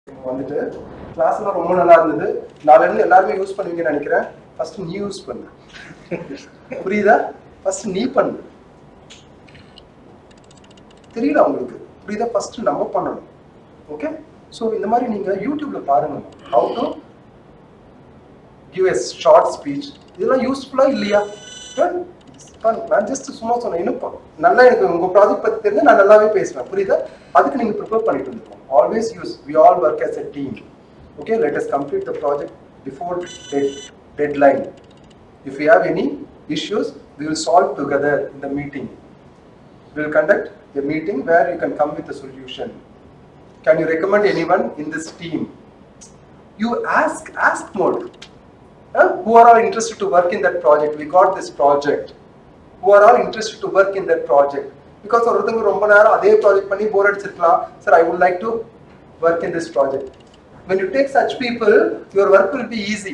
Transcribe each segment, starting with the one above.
வந்துட்டு கிளாஸ்லாம் ரொம்ப நல்லா இருந்தது நாளையில எல்லாருமே யூஸ் பண்ணுவீங்கன்னு நினைக்கிறேன் ஃபர்ஸ்ட் நீ யூஸ் பண்ணு புரியுதா ஃபர்ஸ்ட் நீ பண்ணு தெரியல உங்களுக்கு புரியுதா ஃபர்ஸ்ட் நம்ம பண்ணணும் ஓகே ஸோ இந்த மாதிரி நீங்க யூடியூப்ல பாருங்க how to give a short speech இதெல்லாம் யூஸ்ஃபுல்லா இல்லையா Huh? Fun. நான் ஜஸ்ட் சும்மா சொன்னேன் இன்னும் ப- நல்லா எனக்கு உங்க ப்ராஜெக்ட் பத்தி தெரிஞ்சு நான் நல்லாவே பேசுவேன் புரியுதா அதுக்கு நீங்க ப்ரிப்பேர் பண்ணிட்டு இருந்திருக்கோம் always use we all work as a team okay let us complete the project before dead, deadline if we have any issues we will solve together in the meeting we will conduct a meeting where you can come with a solution can you recommend anyone in this team you ask ask more Huh? who are all interested to work in that project we got this project who are all interested to work in that project because ஒருத்தவங்க ரொம்ப நேரம் அதே project பண்ணி bore அடிச்சிருக்கலாம் sir I would like to work in this project when you take such people your work will be easy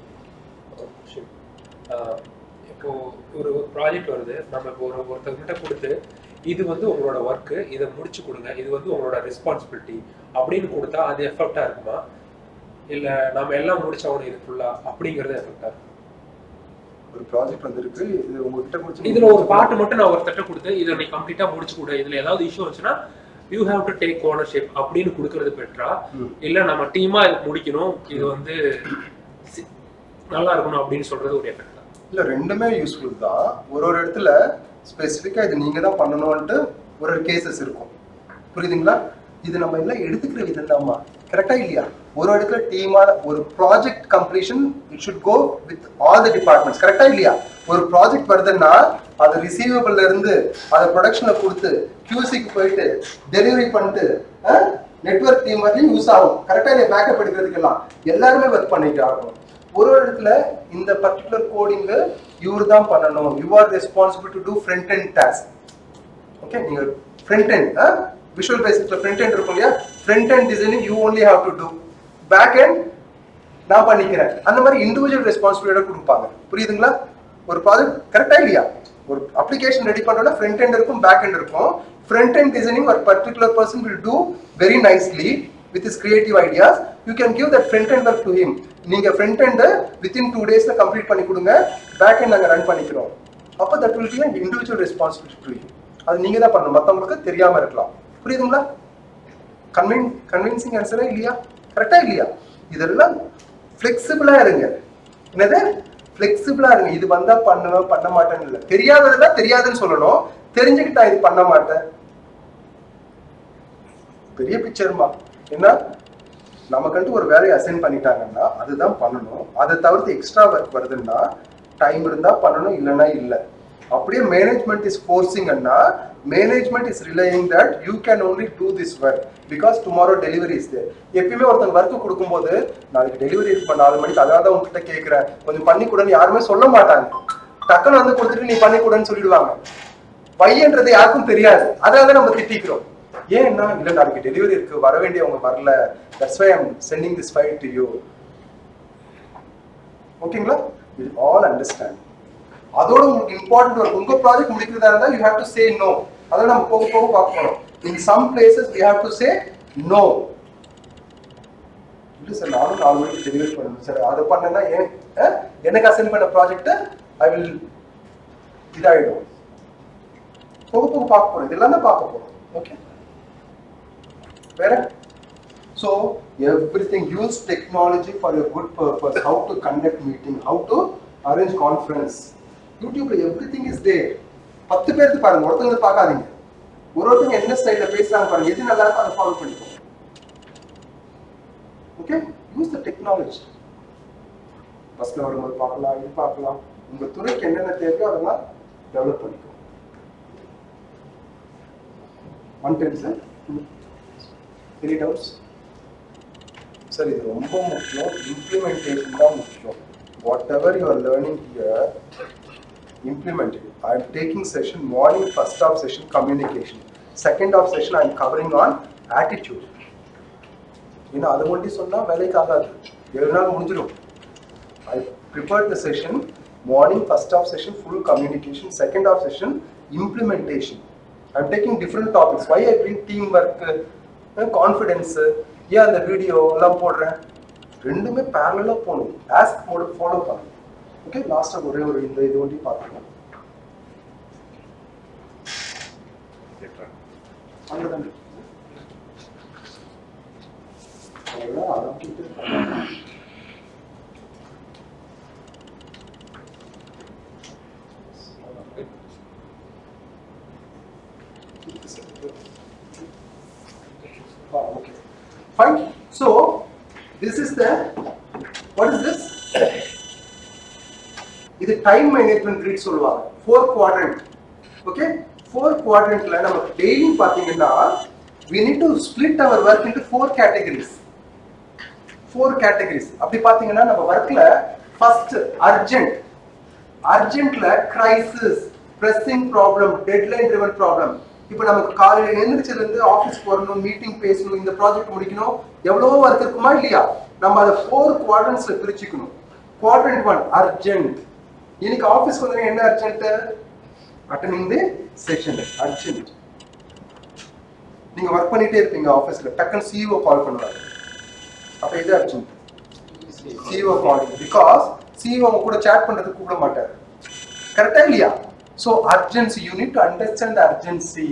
Sure. ஆஹ் இப்போ ஒரு project வருது நம்ம இப்போ ஒரு ஒருத்தர்கிட்ட கொடுத்து இது வந்து உங்களோட ஒர்க்கு இதை முடிச்சு கொடுங்க இது வந்து உங்களோட ரெஸ்பான்சிபிலிட்டி அப்படின்னு கொடுத்தா அது எஃபெக்டா இருக்குமா இல்ல நம்ம எல்லாம் முடிச்சவங்க இது ஃபுல்லா அப்படிங்கறது எஃபெக்டா இருக்கும் ஒரு ப்ராஜெக்ட் வந்திருக்கு இது உங்ககிட்ட முடிச்சு இதுல ஒரு பாட்டு மட்டும் நான் ஒருத்தட்ட கொடுத்து இதை நீ கம்ப்ளீட்டா முடிச்சு கொடு இதுல ஏதாவது இஷ்யூ வந்துச்சுன்னா you have to take ownership அப்படின்னு கொடுக்கறது பெட்டரா ம். இல்ல நம்ம டீமா இது முடிக்கணும் இது வந்து சி- நல்லா இருக்கணும் அப்படின்னு சொல்றது ஒரு எஃபெக்ட் தான் இல்ல ரெண்டுமே யூஸ்ஃபுல் தான் ஒரு ஒரு இடத்துல ஸ்பெசிஃபிக்கா இது நீங்க தான் பண்ணணும்ட்டு ஒரு ஒரு கேசஸ் இருக்கும் புரியுதுங்களா இது நம்ம எல்லாம் எடுத்துக்கிற விதம் தான்மா கரெக்டா இல்லையா ஒரு இடத்துல டீமா ஒரு project completion it should go with all the departments கரெக்டா இல்லையா ஒரு ப்ராஜெக்ட் வருதுன்னா அது ரிசீவபிள்ல இருந்து அதை ப்ரொடக்ஷன்ல கொடுத்து கியூசிக்கு போயிட்டு டெலிவரி பண்ணிட்டு நெட்வொர்க் டீம் வரையும் யூஸ் ஆகும் கரெக்டா இல்லையா பேக்கப் எடுக்கிறதுக்கெல்லாம் எல்லாருமே ஒர்க் பண்ணிட்டு ஆகணும் ஒரு ஒரு இடத்துல இந்த பர்டிகுலர் கோடிங்க இவர் தான் பண்ணணும் you are responsible to do front end task okay நீங்க ஃப்ரண்ட் அண்ட் விஷுவல் பேசிக்ல ஃப்ரண்ட் அண்ட் இருக்கும் இல்லையா front end designing you only have to do back end நான் பண்ணிக்கிறேன் அந்த மாதிரி இண்டிவிஜுவல் ரெஸ்பான்சிபிலிட்டியோட கொடுப்பாங்க புரியுதுங்களா ஒரு ப்ராஜெக்ட் கரெக்டா இல்லையா ஒரு அப்ளிகேஷன் ரெடி பண்ணோம்னா ஃப்ரண்ட் எண்ட் இருக்கும் பேக் எண்ட் இருக்கும் ஃப்ரண்ட் எண்ட் டிசைனிங் ஒரு particular person will do very nicely with his creative ideas you can give that front end work to him நீங்க ஃப்ரண்ட் எண்ட் வித்தின் டூ டேஸ்ல complete பண்ணி கொடுங்க back end நாங்க run பண்ணிக்கிறோம் அப்போ that will be an individual responsibility to you அது நீங்க தான் பண்ணணும் மத்தவங்களுக்கு தெரியாம இருக்கலாம் புரியுதுங்களா கன்வின் கன்வின்சிங் ஆன்சரா இல்லையா கரெக்டா இல்லையா இதெல்லாம் ஃப்ளெக்சிபிளா இருங்க என்னது ஃப்ளெக்சிபிளா இருங்க இது வந்தா பண்ணுவேன் பண்ண மாட்டேன்னு இல்லை தெரியாததெல்லாம் தெரியாதுன்னு சொல்லணும் தெரிஞ்சுக்கிட்டா இது பண்ண மாட்டேன் பெரிய பிக்சர்மா என்ன நமக்குன்ட்டு ஒரு வேலையை அசைன் பண்ணிட்டாங்கன்னா அதுதான் பண்ணணும் அதை தவிர்த்து எக்ஸ்ட்ரா ஒர்க் வருதுன்னா டைம் இருந்தா பண்ணணும் இல்லைன்னா இல்லை அப்படியே மேனேஜ்மெண்ட் இஸ் ஃபோர்ஸிங்கன்னா management is relying that you can only do this work because tomorrow delivery is there எப்பயுமே ஒருத்தங்க ஒர்க் கொடுக்கும்போது நாளைக்கு டெலிவரி இருக்கு நாலு மணிக்கு அதான் தான் உங்ககிட்ட கேட்குறேன் கொஞ்சம் பண்ணி கொடுன்னு யாருமே சொல்ல மாட்டாங்க டக்குன்னு வந்து கொடுத்துட்டு நீ பண்ணி கொடுன்னு சொல்லிடுவாங்க பையன்றது யாருக்கும் தெரியாது அதனால தான் நம்ம திட்டிக்கிறோம் ஏன்னா இல்ல நாளைக்கு டெலிவரி இருக்கு வர வேண்டியவங்க வரல that's why I'm sending this file to you ஓகேங்களா வில் ஆல் அண்டர்ஸ்டாண்ட் அதோட உங்களுக்கு இம்பார்ட்டன்ட் ஒர்க் உங்க ப்ராஜெக்ட் முடிக்கிறதா இருந்தா you have to say no அதோட நம்ம போக போக பார்க்க போறோம் in some places we have to say no இல்லை சார் நானும் நாலு மணிக்கு டெலிவரி பண்ணணும் சார் அதை பண்ணேன்னா ஏன் அஹ், எனக்கு அசைன் பண்ண ப்ராஜெக்ட் ஐ வில் இதாயிடும் போக போக பார்க்க போறோம் இதெல்லாம் தான் பார்க்க போறோம் ஓகே வேற so everything use technology for a good purpose how to conduct meeting how to arrange conference யூடியூப்ல everything is there பத்து பேருக்கு பாருங்க ஒருத்தங்க பார்க்காதீங்க ஒரு ஒருத்தங்க என்ன ஸ்டைல்ல பேசுறாங்க பாருங்க எது நல்லா இருக்கோ அதை ஃபாலோ பண்ணிக்கோங்க ஓகே யூஸ் த டெக்னாலஜி பஸ்ல வரும்போது பார்க்கலாம் இது பார்க்கலாம் உங்க துறைக்கு என்னென்ன தேவையோ அதெல்லாம் டெவலப் பண்ணிக்கோங்க one time sir any doubts sir இது ரொம்ப முக்கியம் இம்ப்ளிமெண்டேஷன் தான் முக்கியம் whatever you are learning here implement it. I am taking session morning first half session communication. Second half session I am covering on attitude. ஏன்னா அது மட்டும் சொன்னா வேலைக்கு ஆகாது ஏழு நாள் முடிஞ்சிடும் I prepared the session morning first half session full communication second half session implementation I am taking different topics why I bring team work confidence ஏன் அந்த வீடியோ எல்லாம் போடுறேன் ரெண்டுமே பேரலாக போகணும் ஆஸ்க் மோடு ஃபாலோ பண்ணணும் ஓகே லாஸ்ட்டாக ஒரே ஒரு இந்த இது ஒண்டி பார்த்துக்கலாம் அங்கதான் இருக்கு. அவ்வளவுதான், அதான் கேட்டு இருக்காங்க. Ah, okay. Fine. So, this is the, what is this? இது டைம் மேனேஜ்மெண்ட் கிரிட் சொல்லுவாங்க ஃபோர் குவாட்ரண்ட் ஓகே ஃபோர் குவாட்ரண்ட்ல நம்ம டெய்லி பாத்தீங்கன்னா we need to split our work into four categories four categories அப்படி பாத்தீங்கன்னா நம்ம ஒர்க்ல ஃபர்ஸ்ட் அர்ஜென்ட் அர்ஜென்ட்ல crisis pressing problem deadline driven problem இப்போ நமக்கு காலையில எழுந்திரிச்சதுல இருந்து ஆஃபீஸ் போகணும் மீட்டிங் பேசணும் இந்த ப்ராஜெக்ட் முடிக்கணும் எவ்வளவோ ஒர்க் இருக்குமா இல்லையா நம்ம அதை ஃபோர் குவாட்ரண்ட்ஸ்ல பிரிச்சுக்கணும் குவாட்ரண்ட் ஒன் அர்ஜென்ட் இன்னைக்கு ஆஃபீஸ் வந்து என்ன அர்ஜென்ட் அட்டனிங் தி செஷன் அர்ஜென்ட் நீங்க ஒர்க் பண்ணிட்டே இருப்பீங்க ஆஃபீஸ்ல டக்குன்னு சிஇஓ கால் பண்ணுவாரு அப்ப இது urgent CEO call because CEO கூட சேட் பண்றதுக்கு கூப்பிட மாட்டாரு கரெக்டா இல்லையா so urgency you need to understand urgency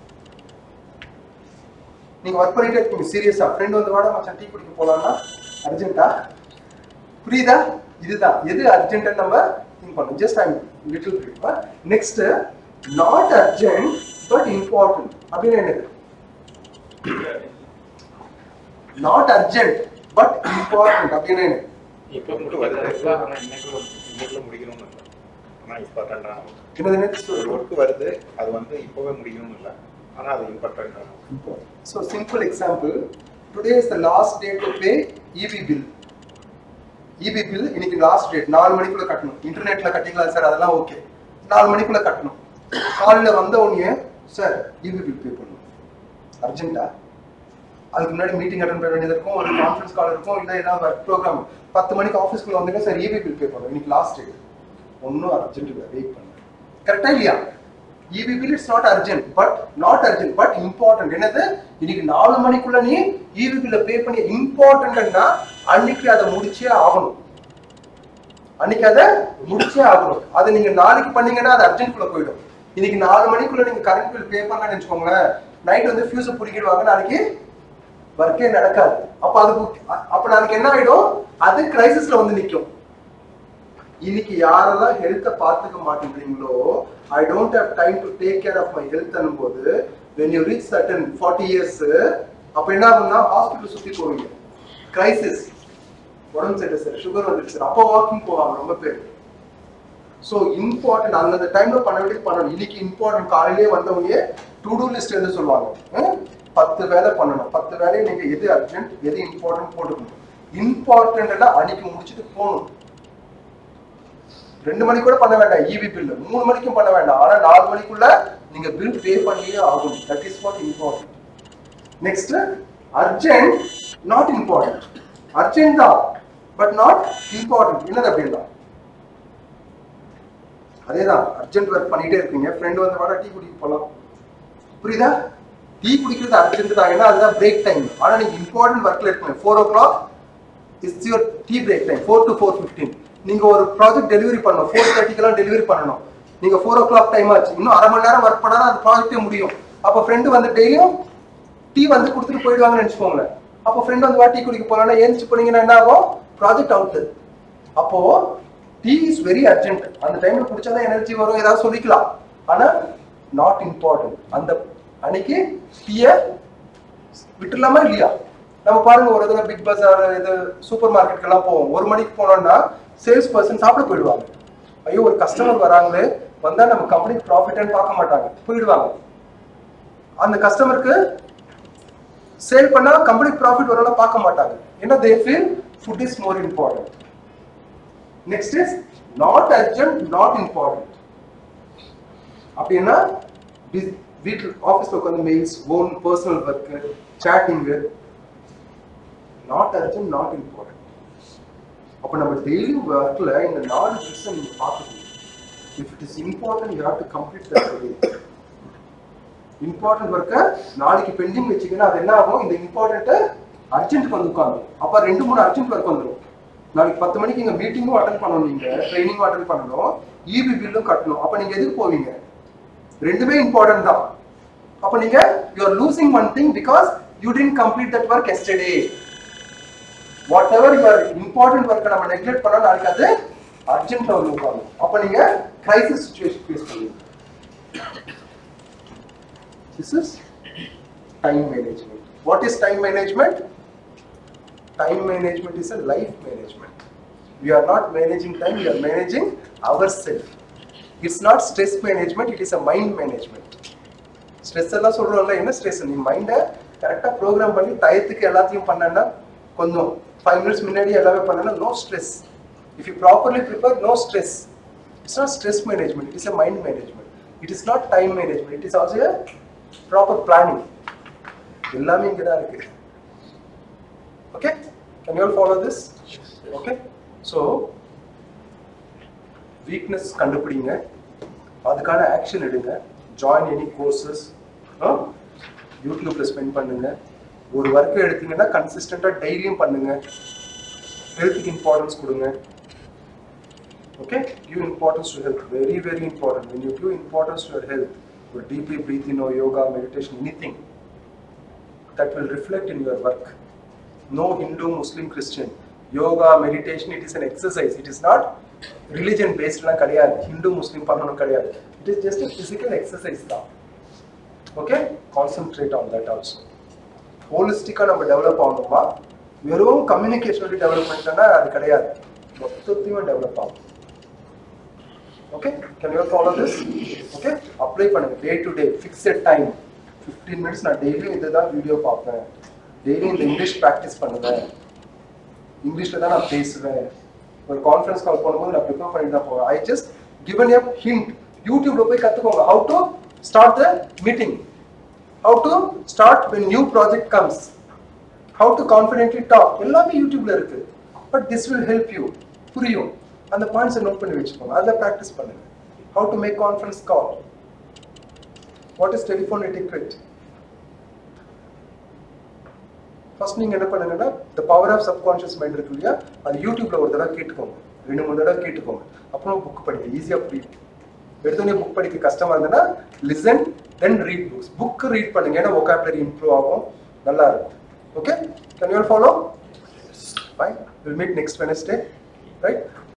நீங்க ஒர்க் பண்ணிட்டே இருக்கீங்க சீரியஸா ஃப்ரெண்ட் வந்து வாடா மச்சான் டீ குடிக்க போலாம்னா அர்ஜென்ட்டா புரியுதா இதுதான் எது அர்ஜென்ட் நம்ம திங்க் பண்ணணும் just I'm little bit next not urgent but important அப்படின்னு என்னது நாட் அர்ஜென்ட் பட் இம்பார்ட்டன்ட் அப்படின்னு என்னது இப்போ மட்டும் வருது ஆனா இன்னைக்குள்ள இன்னைக்குள்ள முடிக்கணும்னு இல்லை ஆனா இம்பார்ட்டண்டா என்னது ஒரு நெக்ஸ்ட் ஒர்க் வருது அது வந்து இப்போவே முடிக்கணும்னு இல்லை ஆனா அது இம்பார்ட்டண்டா So simple example, today is the last day to pay EB bill. EB bill இன்னைக்கு லாஸ்ட் டேட் நாலு மணிக்குள்ள கட்டணும் இன்டர்நெட்ல கட்டிக்கலாம் சார் அதெல்லாம் ஓகே நாலு மணிக்குள்ள கட்டணும் காலையில வந்த உடனே சார் EB பில் பே பண்ணணும் அர்ஜென்ட்டா அதுக்கு முன்னாடி மீட்டிங் அட்டன் பண்ண வேண்டியது இருக்கும் ஒரு கான்ஃபரன்ஸ் கால் இருக்கும் இல்லை ஏதாவது ஒர்க் ப்ரோக்ராம் பத்து மணிக்கு ஆஃபீஸ்க்குள்ள வந்துட்டு சார் EB பில் பே பண்ணணும் இன்னைக்கு லாஸ்ட் டேட் ஒன்றும் அர்ஜென்ட் இல்லை வெயிட் பண்ணு கரெக்டா இல்லையா EB bill it's not urgent but not urgent but important என்னது இன்னைக்கு நாலு மணிக்குள்ள நீ இபி பில்ல பே பண்ணி இம்பார்ட்டன்ட்னா அன்னைக்கு அதை முடிச்சே ஆகணும் அன்னைக்கு அதை முடிச்சே ஆகணும் அதை நீங்க நாளைக்கு பண்ணீங்கன்னா அது அர்ஜென்ட் குள்ள போயிடும் இன்னைக்கு நாலு மணிக்குள்ள நீங்க கரண்ட் பில் பே பண்ணலன்னு வச்சுக்கோங்களேன் நைட் வந்து ஃபியூஸை பிடிக்கிடுவாங்க நாளைக்கு ஒர்க்கே நடக்காது அப்ப அது book- அ- அப்ப நாளைக்கு என்ன ஆயிடும் அது கிரைசிஸ்ல வந்து நிக்கும் இன்னைக்கு யாரெல்லாம் ஹெல்த்தை பார்த்துக்க மாட்டேங்கிறீங்களோ I don't have time to take care of my health போது when you reach certain forty years அப்ப என்ன ஆகும்னா ஹாஸ்பிட்டல் சுத்தி போவீங்க கிரைசிஸ் உடம்பு சரியில்லை சார் சுகர் வந்துருச்சு சார் அப்போ வாக்கிங் போவாங்க ரொம்ப பேர் ஸோ இம்பார்ட்டன்ட் அந்தந்த டைம்ல பண்ண வேண்டியது பண்ணணும் இன்னைக்கு இம்பார்ட்டன்ட் காலையிலேயே வந்தவங்க டு டூ லிஸ்ட் எழுத சொல்லுவாங்க ஹம்? பத்து வேலை பண்ணணும் பத்து வேலையை நீங்க எது அர்ஜென்ட் எது இம்பார்ட்டன்ட் போட்டுக்கணும் இம்பார்ட்டன்ட் அன்னைக்கு முடிச்சுட்டு போகணும் ரெண்டு மணிக்கு கூட பண்ண வேண்டாம் இபி பில் மூணு மணிக்கும் பண்ண வேண்டாம் ஆனா நாலு மணிக்குள்ள நீங்க பில் பே பண்ணியே ஆகணும் that is what important next urgent not important urgent தான் பட் நாட் இம்பார்ட்டன்ட் என்னது அப்படின்னா அதேதான் அர்ஜென்ட் ஒர்க் பண்ணிட்டே இருக்கீங்க ஃப்ரெண்ட் வந்து வாடா டீ குடிக்க போலாம் புரியுதா டீ குடிக்கிறது அர்ஜென்ட் தான் ஏன்னா அதுதான் பிரேக் டைம் ஆனா நீங்க இம்பார்ட்டன்ட் ஒர்க்ல இருக்கீங்க four o'clock it's your tea break time four to four fifteen நீங்க ஒரு ப்ராஜெக்ட் டெலிவரி பண்ணணும் ஃபோர் தேர்ட்டிக்கெல்லாம் டெலிவரி பண்ணணும் நீங்க ஃபோர் ஓ கிளாக் டைம் ஆச்சு இன்னும் அரை மணி நேரம் ஒர்க் பண்ணா அந்த ப்ராஜெக்டே முடியும் அப்போ ஃப்ரெண்டு வந்து டெய்லியும் டீ வந்து கொடுத்துட்டு போயிடுவாங்கன்னு நினைச்சுக்கோங்களேன் அப்போ ஃப்ரெண்ட் வந்து வா டீ குடிக்க போறாங்கன்னா ஏந்திச்சு போனீங்கன்னா என்ன ஆகும் ப்ராஜெக்ட் அவுட் அப்போ டீ இஸ் வெரி அர்ஜென்ட் அந்த டைம்ல குடிச்சாதான் எனர்ஜி வரும் ஏதாவது சொல்லிக்கலாம் ஆனா நாட் இம்பார்ட்டன்ட் அந்த அன்னைக்கு டீயை விட்டுலாமா இல்லையா நம்ம பாருங்க ஒரு இதில் பிக் பஜார் இது சூப்பர் மார்க்கெட்டுக்கெல்லாம் போவோம் ஒரு மணிக்கு போனோம்னா சேல்ஸ் பர்சன் சாப்பிட போயிடுவாங்க ஐயோ ஒரு கஸ்டமர் வராங்களே வந்தா நம்ம கம்பெனி ப்ராஃபிட்னு பார்க்க மாட்டாங்க போயிடுவாங்க அந்த கஸ்டமருக்கு சேல் பண்ணா கம்பெனி ப்ராஃபிட் வரலாம் பார்க்க மாட்டாங்க ஏன்னா they feel food is more important next is not urgent not important அப்படின்னா வி- வீட்டில் ஆஃபீஸில் உட்காந்து மெயில்ஸ் ஓன் பர்சனல் ஒர்க்கு சேட்டிங்கு நாட் அர்ஜென்ட் நாட் இம்பார்ட்டன்ட் அப்போ நம்ம டெய்லி ஒர்க்கில் இந்த நாலு விஷயம் நீங்கள் பார்க்கணும் if it is important you have to complete that important ஒர்க்கை நாளைக்கு பெண்டிங் வச்சுக்கணும் அது என்ன ஆகும் இந்த இம்பார்ட்டண்ட்டை அர்ஜென்ட் வந்து உட்காந்து அப்ப ரெண்டு மூணு அர்ஜென்ட் ஒர்க் வந்துடும் நாளைக்கு பத்து மணிக்கு இங்க மீட்டிங்கும் அட்டன் பண்ணணும் நீங்க ட்ரைனிங்கும் அட்டன் பண்ணணும் இபி பில்லும் கட்டணும் அப்ப நீங்க எதுக்கு போவீங்க ரெண்டுமே இம்பார்ட்டன்ட் தான் அப்ப நீங்க you are losing one thing because you didn't complete that work yesterday whatever your important ஒர்க்கை நம்ம நெக்லெக்ட் பண்ணா நாளைக்கு அது அர்ஜென்ட் வந்து உட்காரும் அப்ப நீங்க கிரைசிஸ் சுச்சுவேஷன் ஃபேஸ் பண்ணுவீங்க this is time management what is time management time management is a life management. We are not managing time, we are managing ourselves. It's not stress management, it is a mind management. Stress எல்லாம் சொல்றோம்ல என்ன stress நீ மைண்டை கரெக்டாக program பண்ணி டயத்துக்கு எல்லாத்தையும் பண்ணனா கொஞ்சம் ஃபைவ் மினிட்ஸ் முன்னாடி எல்லாமே பண்ணனா no stress if you properly prepare no stress it's not stress management it is a mind management it is not time management it is also proper planning எல்லாமே இங்கே தான் இருக்கு Okay? Can you all follow this? Okay? So, weakness கண்டுபிடிங்க அதுக்கான action எடுங்க join any courses யூடியூப்ல spend பண்ணுங்க ஒரு ஒர்க்கை எடுத்தீங்கன்னா கன்சிஸ்டண்டா டெய்லியும் பண்ணுங்க ஹெல்த்துக்கு இம்பார்ட்டன்ஸ் கொடுங்க okay give importance to health very very important when you give importance to your health ஒரு deeply breathe in or yoga meditation anything that will reflect in your work no Hindu, Muslim, Christian. Yoga, meditation, it is an exercise. It is not religion based எல்லாம் கிடையாது ஹிந்து முஸ்லீம் பண்ணணும் கிடையாது it is just physical exercise தான் okay concentrate on that also ஹோலிஸ்டிக்காக நம்ம develop ஆகணுமா வெறும் communication develop பண்ணிட்டோம்னா அது கிடையாது மொத்தத்தையும் டெவலப் ஆகும் okay can you follow this okay apply பண்ணுங்க day to day fixed time fifteen minutes நான் டெய்லியும் இதுதான் வீடியோ பார்ப்பேன் டெய்லி இந்த இங்கிலீஷ் ப்ராக்டிஸ் பண்ணுவேன் இங்கிலீஷ்ல தான் நான் பேசுவேன் ஒரு கான்ஃபரன்ஸ் கால் பண்ணும்போது நான் ப்ரிப்பேர் பண்ணிட்டு தான் போவேன் I just given a hint யூடியூப்ல போய் கத்துக்கோங்க how to start the meeting how to start when new project comes how to confidently talk எல்லாமே யூடியூப்ல இருக்கு but this will help you புரியும் அந்த பாயிண்ட்ஸை நோட் பண்ணி வச்சுக்கோங்க அதில் ப்ராக்டிஸ் பண்ணுங்க how to make conference call what is telephone etiquette first நீங்க என்ன பண்ணுங்கன்னா the power of subconscious mind இருக்கு இல்லையா அது யூடியூப்ல ஒரு தடவை கேட்டுக்கோங்க ரெண்டு மூணு தடவை கேட்டுக்கோங்க அப்புறம் புக் படிக்க ஈஸியா புரியும் எடுத்தோடனே புக் படிக்க கஷ்டமா இருந்ததுன்னா listen then read books book read பண்ணுங்க ஏன்னா ஒகாபுலரி இம்ப்ரூவ் ஆகும் நல்லா இருக்கும் okay can you follow fine will meet next Wednesday right